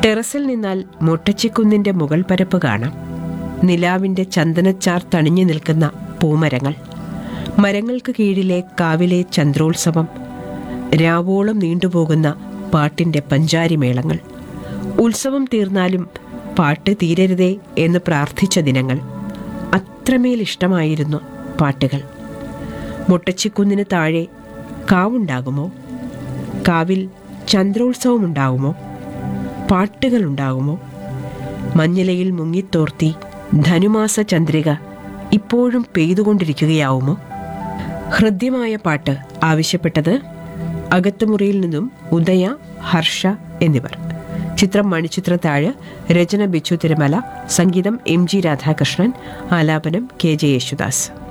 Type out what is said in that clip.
ടെറസിൽ നിന്നാൽ മുട്ടച്ചിക്കുന്നിന്റെ മുകൾ പരപ്പ് കാണാം നിലാവിന്റെ ചന്ദനച്ചാർ തണിഞ്ഞു നിൽക്കുന്ന പൂമരങ്ങൾ മരങ്ങൾക്ക് കീഴിലെ കാവിലെ ചന്ദ്രോത്സവം രാവോളം നീണ്ടുപോകുന്ന പാട്ടിന്റെ പഞ്ചാരിമേളങ്ങൾ ഉത്സവം തീർന്നാലും പാട്ട് തീരരുതേ എന്ന് പ്രാർത്ഥിച്ച ദിനങ്ങൾ അത്രമേൽ ഇഷ്ടമായിരുന്നു പാട്ടുകൾ മുട്ടച്ചിക്കുന്നിന് താഴെ കാവുണ്ടാകുമോ കാവിൽ ചന്ദ്രോത്സവമുണ്ടാകുമോ പാട്ടുകളുണ്ടാകുമോ മഞ്ഞലയിൽ മുങ്ങിത്തോർത്തി ധനുമാസ ചന്ദ്രിക ഇപ്പോഴും പെയ്തുകൊണ്ടിരിക്കുകയാവുമോ ഹൃദ്യമായ പാട്ട് ആവശ്യപ്പെട്ടത് അകത്തുമുറിയിൽ നിന്നും ഉദയ ഹർഷ എന്നിവർ ചിത്രം മണിച്ചിത്രത്താഴ് രചന ബിച്ചു തിരുമല സംഗീതം എം ജി രാധാകൃഷ്ണൻ ആലാപനം കെ ജെ യേശുദാസ്